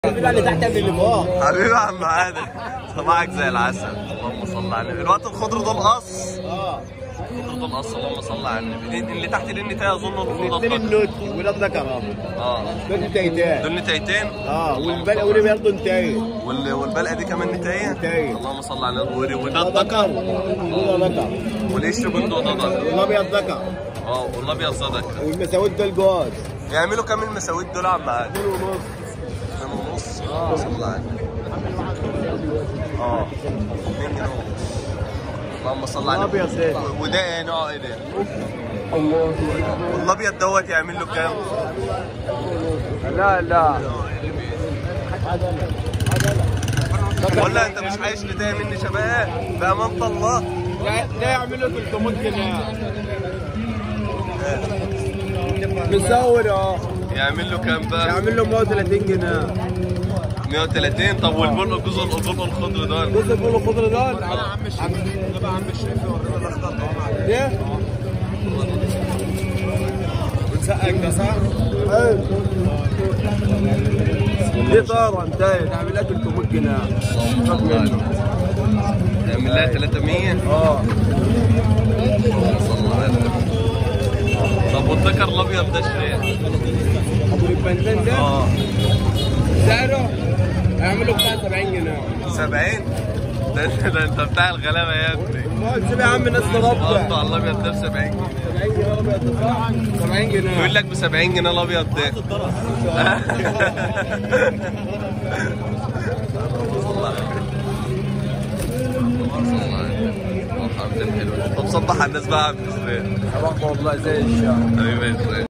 اللي تحت قبل اللي فوق حبيبي يا عم عادل صباحك زي العسل اللهم صل على النبي الوقت الخضر دول قص اه الخضر دول قص اللهم صل على النبي دي- اللي تحت دي النتايه اظن المفروض الاثنين أطلق. النوت وده الذكر اه اه دول نتايتين دول نتايتين اه والبلق واللي برضه نتايه وال- والبلقه دي كمان نتايه نتاية. اللهم صل على النبي وده ده الذكر ذكر وده ذكر والقشر بنته ده ذكر والابيض ذكر اه والابيض صدق والمساويد دول جواز يعملوا كام المساويد دول يا عم عادل اثنين ونص اتنين ونص اللهم صل على النبي اه اتنين جنيه ونص اللهم صل على النبي الابيض ده وده ايه نوع ايه ده؟ والابيض دوت يعمل له كام؟ لا لا ولا انت مش عايش لتايه مني شباب بامانه الله لا لا يعملوا 300 جنيه مصور اه يعمل له كام بقى؟ يعمل له 130 جنيه 130 طب والبرق الجزء البرق الخضر ده بص الفول الخضر ده يا عم الشريف ده بقى عم الشريف يورينا الاخضر ده بتسقك ده صح؟ ايوه دي طاره انتهت تعمل لها 300 جنيه خد منه يعمل لها 300 اه صلى الله عليه وسلم طب والذكر الابيض ده شريه ابو البندان ده اه سعره هيعملوا بتاع 70 جنيه 70 ده انت ده انت بتاع الغلابه يا ابني ما سيب يا عم الناس برضه تربع على الابيض ده ب 70 جنيه 70 جنيه ابيض صح 70 جنيه بيقول لك ب 70 جنيه الابيض ده طب صبح على الناس بقى يا عم اسلام والله زي الشعر حبيبي يا اسلام